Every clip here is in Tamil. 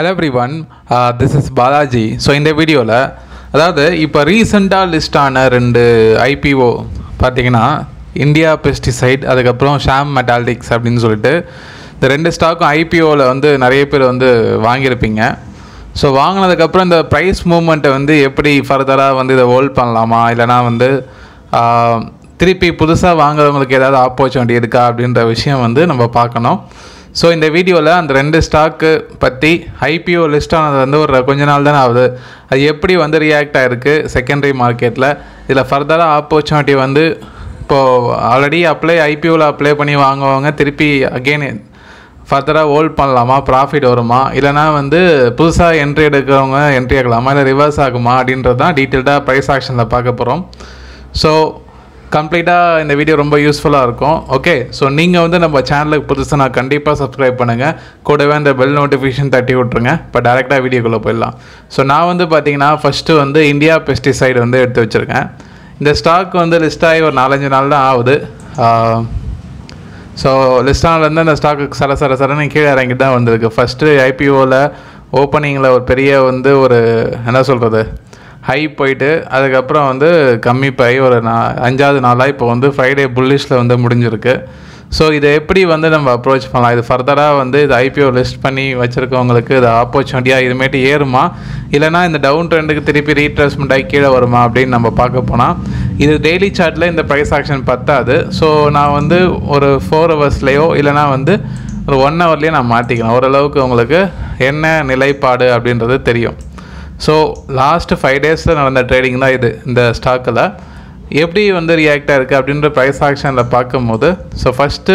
hello everyone this is Balaji so இந்த வீடியோவில் அதாவது இப்போ ரீசெண்டாக லிஸ்ட் ஆன ரெண்டு ஐபிஓ பார்த்தீங்கன்னா இந்தியா பெஸ்டிசைட் அதுக்கப்புறம் ஷாம் மெட்டாலிக்ஸ் அப்படின்னு சொல்லிட்டு இந்த ரெண்டு ஸ்டாக்கும் ஐபிஓவில் வந்து நிறைய பேர் வந்து வாங்கியிருப்பீங்க ஸோ வாங்கினதுக்கப்புறம் இந்த ப்ரைஸ் மூவ்மெண்ட்டை வந்து எப்படி ஃபர்தராக வந்து இதை ஹோல்ட் பண்ணலாமா இல்லைனா வந்து ஆஹ், திருப்பி புதுசாக வாங்குறவங்களுக்கு ஏதாவது ஆப்பர்ச்சுனிட்டி இருக்கா அப்படின்ற விஷயம் வந்து நம்ம பார்க்கணும் ஸோ இந்த வீடியோவில் அந்த ரெண்டு ஸ்டாக்கு பற்றி ஐபிஓ லிஸ்ட் ஆனது வந்து ஒரு கொஞ்ச நாள் தானே ஆகுது அது எப்படி வந்து ரியாக்ட் ஆகிருக்கு செகண்டரி மார்க்கெட்டில் இதில் ஃபர்தராக ஆப்பர்ச்சுனிட்டி வந்து இப்போது ஆல்ரெடி அப்ளை ஐபிஓவில் அப்ளை பண்ணி வாங்குவாங்க திருப்பி அகெயின் ஃபர்தராக ஹோல்ட் பண்ணலாமா ப்ராஃபிட் வருமா இல்லைனா வந்து புதுசாக என்ட்ரி எடுக்கிறவங்க என்ட்ரி ஆகலாமா இல்லை ரிவர்ஸ் ஆகுமா அப்படின்றது தான் டீட்டெயில்டாக ப்ரைஸ் ஆக்ஷனில் பார்க்க போகிறோம் ஸோ கம்ப்ளீட்டாக இந்த வீடியோ ரொம்ப யூஸ்ஃபுல்லாக இருக்கும் ஓகே ஸோ நீங்கள் வந்து நம்ம சேனலுக்கு புதுசாக நான் கண்டிப்பாக சப்ஸ்கிரைப் பண்ணுங்கள் கூடவே அந்த பெல் நோட்டிஃபிகேஷன் தட்டி விட்ருங்க இப்போ டேரெக்டாக வீடியோக்குள்ளே போயிடலாம் ஸோ நான் வந்து பார்த்தீங்கன்னா ஃபஸ்ட்டு வந்து இந்தியா பெஸ்டிசைடு வந்து எடுத்து வச்சுருக்கேன் இந்த ஸ்டாக் வந்து லிஸ்ட் ஆகி ஒரு நாலஞ்சு நாள் தான் ஆகுது ஆஹ், ஸோ லிஸ்டான்லேருந்து அந்த ஸ்டாக்கு சர சர சரன்னு கீழே இறங்கி தான் வந்திருக்கு ஃபஸ்ட்டு ஐபிஓவில் ஓப்பனிங்கில் ஒரு பெரிய வந்து ஒரு என்ன சொல்கிறது ஹை போயிட்டு அதுக்கப்புறம் வந்து கம்மி போய் ஒரு நா அஞ்சாவது நாளாக இப்போ வந்து ஃப்ரைடே புல்லிஷில் வந்து முடிஞ்சிருக்கு ஸோ இதை எப்படி வந்து நம்ம அப்ரோச் பண்ணலாம் இது ஃபர்தராக வந்து இது ஐபிஓ லிஸ்ட் பண்ணி வச்சுருக்கவங்களுக்கு இது ஆப்பர்ச்சுனிட்டியாக இதுமேட்டு ஏறுமா இல்லைனா இந்த டவுன் ட்ரெண்டுக்கு திருப்பி ரீட்ரேஸ்மெண்ட் ஆகி கீழே வருமா அப்படின்னு நம்ம பார்க்க போனால் இது டெய்லி சார்ட்டில் இந்த ப்ரைஸ் ஆக்ஷன் பத்தாது ஸோ நான் வந்து ஒரு ஃபோர் ஹவர்ஸ்லேயோ இல்லைனா வந்து ஒரு ஒன் ஹவர்லேயே நான் மாற்றிக்கிறேன் ஓரளவுக்கு உங்களுக்கு என்ன நிலைப்பாடு அப்படின்றது தெரியும் ஸோ லாஸ்ட் ஃபைவ் டேஸில் நடந்த ட்ரேடிங் தான் இது இந்த ஸ்டாக்கில் எப்படி வந்து ரியாக்ட் ஆயிருக்கு அப்படின்ற ப்ரைஸ் ஆக்ஷனில் பார்க்கும்போது ஸோ ஃபஸ்ட்டு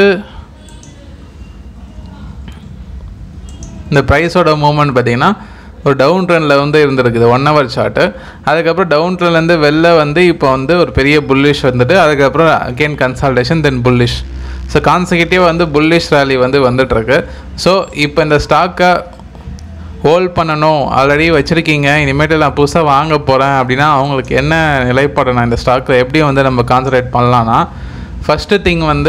இந்த ப்ரைஸோட மூவ்மெண்ட் பார்த்தீங்கன்னா ஒரு டவுன் ட்ரெண்டில் வந்து இருந்திருக்குது ஒன் ஹவர் சார்ட்டு அதுக்கப்புறம் டவுன் ட்ரெண்ட்லேருந்து வெளில வந்து இப்போ வந்து ஒரு பெரிய புல்லிஷ் வந்துட்டு அதுக்கப்புறம் again consolidation then bullish so கான்செகட்டிவாக வந்து புல்லிஷ் ரேலி வந்து வந்துட்டுருக்கு ஸோ இப்போ இந்த ஸ்டாக்கை ஹோல்ட் பண்ணணும் ஆல்ரெடி வச்சுருக்கீங்க இனிமேட்டு நான் புதுசாக வாங்க போகிறேன் அப்படின்னா அவங்களுக்கு என்ன நிலைப்பாடு நான் இந்த ஸ்டாக்கில் எப்படி வந்து நம்ம கான்சன்ட்ரேட் பண்ணலான்னா ஃபஸ்ட்டு திங் வந்து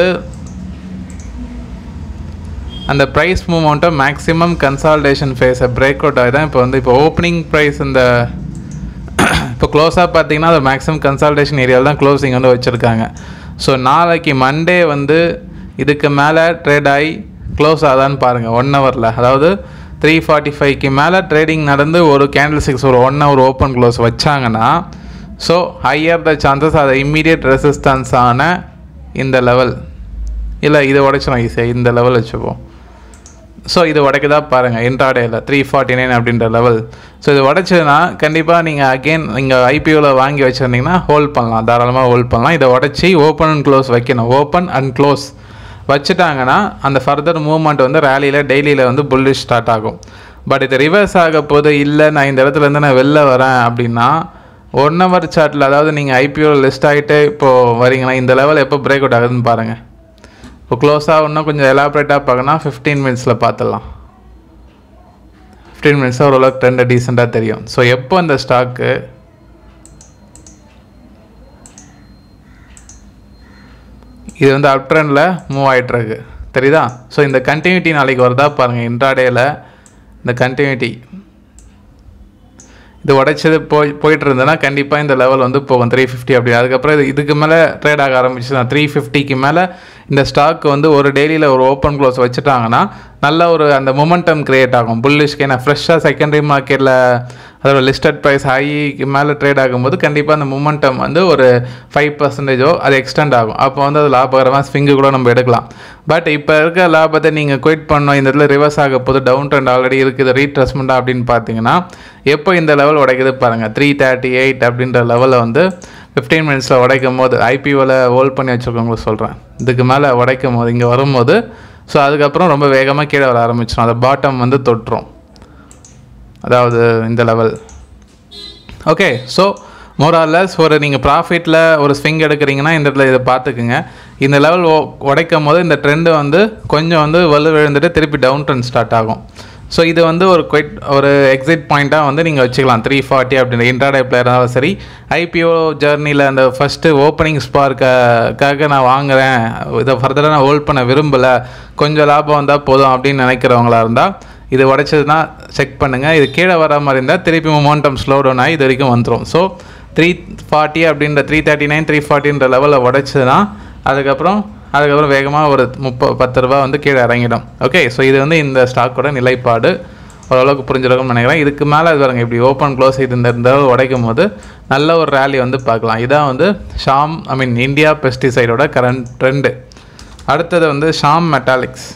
அந்த ப்ரைஸ் மூமெண்ட்டை மேக்ஸிமம் கன்சால்டேஷன் ஃபேஸை பிரேக் அவுட் ஆகி தான் இப்போ வந்து இப்போ ஓப்பனிங் ப்ரைஸ் இந்த இப்போ க்ளோஸாக பார்த்தீங்கன்னா அது மேக்ஸிமம் கன்சால்டேஷன் ஏரியாவில் தான் க்ளோசிங் வந்து வச்சுருக்காங்க ஸோ நாளைக்கு மண்டே வந்து இதுக்கு மேலே ட்ரேட் ஆகி க்ளோஸ் ஆகுதான்னு பாருங்கள் ஒன் ஹவரில் அதாவது த்ரீ ஃபார்ட்டி ஃபைவ்க்கு மேலே ட்ரேடிங் நடந்து ஒரு கேண்டில் சிக்ஸ் ஒரு ஒன் ஹவர் ஓப்பன் க்ளோஸ் வச்சாங்கன்னா ஸோ ஹையர் த சான்சஸ் அதை இம்மீடியட் ரெசிஸ்டன்ஸ் ஆன இந்த லெவல் இல்லை இதை உடைச்சிடும் ஈஸியாக இந்த லெவல் வச்சுப்போம் ஸோ இது உடைக்கதா பாருங்கள் இன்ட்ராடேயில் த்ரீ ஃபார்ட்டி நைன் அப்படின்ற லெவல் ஸோ இது உடைச்சதுன்னா கண்டிப்பாக நீங்கள் அகெயின் நீங்கள் ஐபிஓவில் வாங்கி வச்சுருந்தீங்கன்னா ஹோல்ட் பண்ணலாம் தாராளமாக ஹோல்ட் பண்ணலாம் இதை உடச்சி ஓப்பன் அண்ட் க்ளோஸ் வைக்கணும் ஓப்பன் அண்ட் க்ளோஸ் வச்சுட்டாங்கன்னா அந்த ஃபர்தர் மூவ்மெண்ட் வந்து ரேலியில் டெய்லியில் வந்து புல்லிஷ் ஸ்டார்ட் ஆகும் பட் இது ரிவர்ஸ் ஆக போது இல்லை நான் இந்த இடத்துலேருந்து நான் வெளில வரேன் அப்படின்னா ஒன் ஹவர் சார்ட்டில் அதாவது நீங்கள் ஐபிஓவில் லிஸ்ட் ஆகிட்டு இப்போது வரீங்கன்னா இந்த லெவல் எப்போ பிரேக் அவுட் ஆகுதுன்னு பாருங்கள் இப்போ க்ளோஸாக இன்னும் கொஞ்சம் எலாபரேட்டாக பார்க்கணும் ஃபிஃப்டீன் மினிட்ஸில் பார்த்துடலாம் ஃபிஃப்டீன் மினிட்ஸாக ஓரளவுக்கு ட்ரெண்டு டீசெண்டாக தெரியும் ஸோ எப்போ இந்த ஸ்டாக்கு இது வந்து அப் ட்ரெண்டில் மூவ் ஆகிட்டுருக்கு தெரியுதா ஸோ இந்த கண்டினியூட்டி நாளைக்கு வருதா பாருங்கள் இன்ட்ராடேயில் இந்த கண்டினியூட்டி இது உடைச்சது போய் போயிட்டு இருந்ததுன்னா கண்டிப்பாக இந்த லெவல் வந்து போகும் த்ரீ ஃபிஃப்டி அப்படி அதுக்கப்புறம் இது இதுக்கு மேலே ட்ரேட் ஆக ஆரம்பிச்சுன்னா த்ரீ ஃபிஃப்டிக்கு மேலே இந்த ஸ்டாக் வந்து ஒரு டெய்லியில் ஒரு ஓப்பன் க்ளோஸ் வச்சுட்டாங்கன்னா நல்ல ஒரு அந்த மொமெண்டம் கிரியேட் ஆகும் புல்லிஷ்க்கு ஏன்னா ஃப்ரெஷ்ஷாக செகண்டரி மார்க்கெட்டில் அதோட லிஸ்டட் ப்ரைஸ் ஹைக்கு மேலே ட்ரேட் ஆகும்போது கண்டிப்பாக அந்த மொமெண்டம் வந்து ஒரு ஃபைவ் பர்சன்டேஜோ அது எக்ஸ்டெண்ட் ஆகும் அப்போ வந்து அது லாபகரமாக ஸ்விங்கு கூட நம்ம எடுக்கலாம் பட் இப்போ இருக்க லாபத்தை நீங்கள் குயிட் பண்ணோம் இந்த இடத்துல ரிவர்ஸ் ஆக போது டவுன் ட்ரெண்ட் ஆல்ரெடி இருக்குது ரீட்ரெஸ்மெண்ட் அப்படின்னு பார்த்தீங்கன்னா எப்போ இந்த லெவல் உடைக்குது பாருங்கள் த்ரீ தேர்ட்டி எயிட் அப்படின்ற லெவலில் வந்து ஃபிஃப்டீன் மினிட்ஸில் உடைக்கும் போது ஐபிஓவில் ஹோல்ட் பண்ணி வச்சுருக்கவங்களுக்கு சொல்கிறேன் இதுக்கு மேலே உடைக்கும் போது இங்கே வரும்போது ஸோ அதுக்கப்புறம் ரொம்ப வேகமாக கீழே வர ஆரம்பிச்சிடும் அந்த பாட்டம் வந்து தொட்டுரும் அதாவது இந்த லெவல் ஓகே ஸோ மோராலஸ் ஒரு நீங்கள் ப்ராஃபிட்டில் ஒரு ஸ்விங் எடுக்கிறீங்கன்னா இந்த இடத்துல இதை பார்த்துக்குங்க இந்த லெவல் உடைக்கும் போது இந்த ட்ரெண்டு வந்து கொஞ்சம் வந்து வலு விழுந்துட்டு திருப்பி டவுன் ட்ரெண்ட் ஸ்டார்ட் ஆகும் ஸோ இது வந்து ஒரு குயிட் ஒரு எக்ஸிட் பாயிண்ட்டாக வந்து நீங்கள் வச்சுக்கலாம் த்ரீ ஃபார்ட்டி அப்படின்ற இன்ட்ராடே பிளேயராக சரி ஐபிஓ ஜேர்னியில் அந்த ஃபஸ்ட்டு ஓப்பனிங் ஸ்பார்க்காக நான் வாங்குறேன் இதை ஃபர்தராக நான் ஹோல்ட் பண்ண விரும்பலை கொஞ்சம் லாபம் வந்தால் போதும் அப்படின்னு நினைக்கிறவங்களா இருந்தால் இது உடைச்சதுன்னா செக் பண்ணுங்கள் இது கீழே வர மாதிரி இருந்தால் திருப்பி மொமெண்டம் ஸ்லோ டவுன் ஆகி இது வரைக்கும் வந்துடும் ஸோ த்ரீ ஃபார்ட்டி அப்படின்ற த்ரீ தேர்ட்டி நைன் த்ரீ ஃபார்ட்டின்ற லெவலில் உடைச்சதுன்னா அதுக்கப்புறம் அதுக்கப்புறம் வேகமாக ஒரு முப்ப பத்து ரூபா வந்து கீழே இறங்கிடும் ஓகே ஸோ இது வந்து இந்த ஸ்டாக்கோட நிலைப்பாடு ஓரளவுக்கு புரிஞ்சிருக்கும்னு நினைக்கிறேன் இதுக்கு மேலே இது பாருங்க இப்படி ஓப்பன் க்ளோஸ் இது இந்த இந்த உடைக்கும் போது நல்ல ஒரு ரேலி வந்து பார்க்கலாம் இதான் வந்து ஷாம் ஐ மீன் இந்தியா பெஸ்டிசைடோட கரண்ட் ட்ரெண்டு அடுத்தது வந்து ஷாம் மெட்டாலிக்ஸ்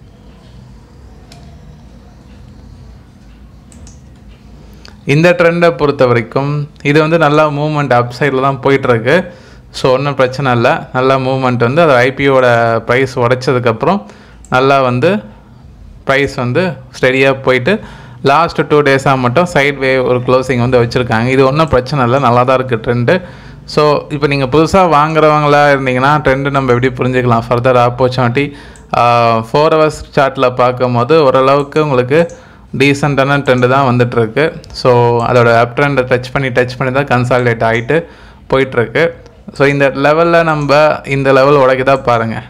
இந்த ட்ரெண்டை பொறுத்த வரைக்கும் இது வந்து நல்லா மூவ்மெண்ட் அப் சைடில் தான் போயிட்டுருக்கு ஸோ ஒன்றும் பிரச்சனை இல்லை நல்லா மூவ்மெண்ட் வந்து அது ஐபிஓட ப்ரைஸ் உடைச்சதுக்கப்புறம் நல்லா வந்து ப்ரைஸ் வந்து ஸ்டெடியாக போயிட்டு லாஸ்ட் டூ டேஸாக மட்டும் சைட் வே ஒரு க்ளோசிங் வந்து வச்சுருக்காங்க இது ஒன்றும் பிரச்சனை இல்லை நல்லா தான் இருக்குது ட்ரெண்டு ஸோ இப்போ நீங்கள் புதுசாக வாங்குறவங்களா இருந்தீங்கன்னா ட்ரெண்டு நம்ம எப்படி புரிஞ்சுக்கலாம் ஃபர்தர் ஆப்பர்ச்சுனிட்டி ஃபோர் ஹவர்ஸ் சார்ட்டில் பார்க்கும்போது ஓரளவுக்கு உங்களுக்கு டீசெண்டான ட்ரெண்டு தான் வந்துட்டுருக்கு ஸோ அதோட அப் ட்ரெண்டை டச் பண்ணி டச் பண்ணி தான் கன்சாலிடேட் ஆகிட்டு போயிட்டுருக்கு ஸோ இந்த லெவலில் நம்ம இந்த லெவல் உடைக்க பாருங்கள்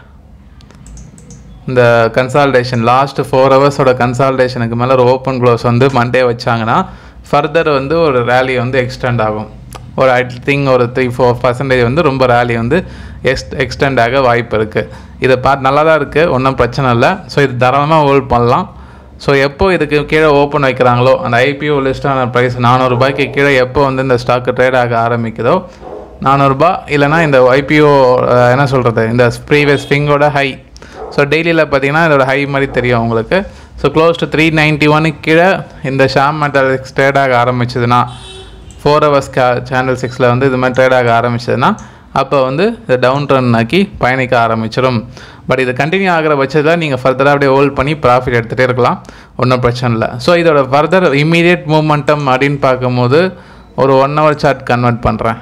இந்த கன்சால்டேஷன் லாஸ்ட் ஃபோர் ஹவர்ஸோட கன்சால்டேஷனுக்கு மேலே ஒரு ஓப்பன் க்ளோஸ் வந்து மண்டே வச்சாங்கன்னா ஃபர்தர் வந்து ஒரு ரேலி வந்து எக்ஸ்டெண்ட் ஆகும் ஒரு ஐ திங்க் ஒரு த்ரீ ஃபோர் பர்சன்டேஜ் வந்து ரொம்ப ரேலி வந்து எக்ஸ் எக்ஸ்டெண்ட் ஆக வாய்ப்பு இருக்குது இதை பார்த்து நல்லா தான் இருக்குது ஒன்றும் பிரச்சனை இல்லை ஸோ இது தாராளமாக ஹோல்ட் பண்ணலாம் ஸோ எப்போ இதுக்கு கீழே ஓப்பன் வைக்கிறாங்களோ அந்த ஐபிஓ லிஸ்ட்டான ப்ரைஸ் நானூறுரூபாய்க்கு கீழே எப்போ வந்து இந்த ஸ்டாக்கு ட்ரேட் ஆக ஆரம்பிக்குதோ நானூறுரூபா இல்லைனா இந்த ஐபிஓ என்ன சொல்கிறது இந்த ப்ரீவியஸ் ஸ்விங்கோட ஹை ஸோ டெய்லியில் பார்த்தீங்கன்னா இதோட ஹை மாதிரி தெரியும் உங்களுக்கு so close to three ninety ஒனுக்கு கீழே இந்த ஷாம் மெட்டாலிக்ஸ் ட்ரேட் ஆக ஆரம்பிச்சதுன்னா ஃபோர் ஹவர்ஸ் கா சேனல் சிக்ஸில் வந்து இது மாதிரி ட்ரேட் ஆக ஆரம்பிச்சதுன்னா அப்போ வந்து இது டவுன் ட்ரெண்ட் ஆக்கி பயணிக்க ஆரம்பிச்சிடும் பட் இது கண்டினியூ ஆகிற பட்சத்தில் நீங்கள் ஃபர்தராக அப்படியே ஹோல்ட் பண்ணி ப்ராஃபிட் எடுத்துகிட்டே இருக்கலாம் ஒன்றும் பிரச்சனை இல்லை ஸோ இதோட ஃபர்தர் இம்மீடியட் மூமெண்டம் அப்படின்னு பார்க்கும்போது ஒரு ஒன் ஹவர் சார்ட் கன்வெர்ட் பண்ணுறேன்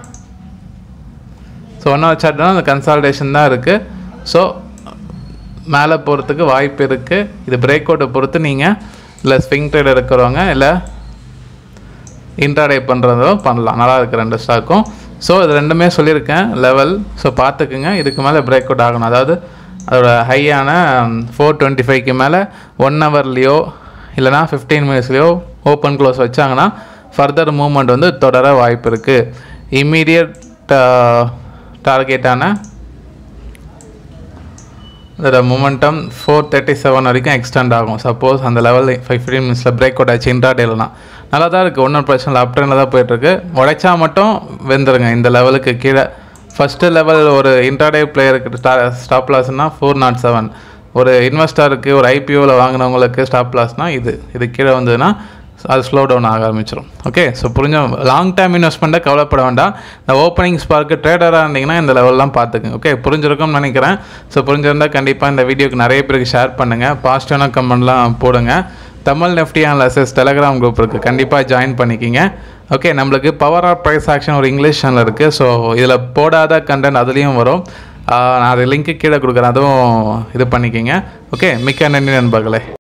ஸோ ஒன் ஹவர் சார்ட்னா அந்த கன்சால்டேஷன் தான் இருக்குது ஸோ மேலே போகிறதுக்கு வாய்ப்பு இருக்குது இது பிரேக் அவுட்டை பொறுத்து நீங்கள் இல்லை ஸ்விங் ட்ரேட் இருக்கிறவங்க இல்லை இன்ட்ராடே பண்ணுறதோ பண்ணலாம் நல்லா இருக்குது ரெண்டு ஸ்டாக்கும் ஸோ இது ரெண்டுமே சொல்லியிருக்கேன் லெவல் ஸோ பார்த்துக்குங்க இதுக்கு மேலே பிரேக் அவுட் ஆகணும் அதாவது அதோட ஹையான ஃபோர் டுவெண்ட்டி ஃபைவ்க்கு மேலே ஒன் ஹவர்லேயோ இல்லைனா ஃபிஃப்டீன் மினிட்ஸ்லேயோ ஓப்பன் க்ளோஸ் வச்சாங்கன்னா ஃபர்தர் மூவ்மெண்ட் வந்து தொடர வாய்ப்பு இருக்குது இம்மீடியட் டார்கெட்டான இதோட மொமெண்டம் ஃபோர் தேர்ட்டி செவன் வரைக்கும் எக்ஸ்டெண்ட் ஆகும் சப்போஸ் அந்த லெவல் ஃபைவ் ஃபிஃப்டீன் மினிட்ஸில் பிரேக் அவுட் ஆச்சு இன்ட்ராடேலாம் நல்லா தான் இருக்குது ஒன்றும் பிரச்சனை இல்லை அப் ட்ரெண்டில் தான் போயிட்டுருக்கு உடைச்சா மட்டும் வெந்துருங்க இந்த லெவலுக்கு கீழே ஃபஸ்ட்டு லெவல் ஒரு இன்ட்ராடே பிளேயருக்கு ஸ்டா ஸ்டாப் லாஸ்னால் ஃபோர் நாட் செவன் ஒரு இன்வெஸ்டருக்கு ஒரு ஐபிஓவில் வாங்கினவங்களுக்கு ஸ்டாப் லாஸ்னால் இது இது கீழே வந்ததுன்னா அது ஸ்லோ டவுன் ஆக ஆரம்பிச்சிடும் ஓகே ஸோ புரிஞ்ச லாங் டேர்ம் இன்வெஸ்ட்மெண்ட்டை கவலைப்பட வேண்டாம் இந்த ஓப்பனிங் ஸ்பார்க்கு ட்ரேடராக இருந்தீங்கன்னா இந்த லெவல்லாம் பார்த்துக்குங்க ஓகே புரிஞ்சிருக்கும்னு நினைக்கிறேன் ஸோ புரிஞ்சிருந்தால் கண்டிப்பாக இந்த வீடியோக்கு நிறைய பேருக்கு ஷேர் பண்ணுங்கள் பாசிட்டிவான கமெண்ட்லாம் போடுங்க Tamil Nifty analysis Telegram group இருக்குது கண்டிப்பாக ஜாயின் பண்ணிக்கிங்க ஓகே நம்மளுக்கு பவர் ஆஃப் ப்ரைஸ் ஆக்ஷன் ஒரு இங்கிலீஷ் சேனல் இருக்குது ஸோ இதில் போடாத கண்டென்ட் அதுலேயும் வரும் நான் அது லிங்க்கு கீழே கொடுக்குறேன் அதுவும் இது பண்ணிக்கிங்க ஓகே மிக்க நன்றி நண்பர்களே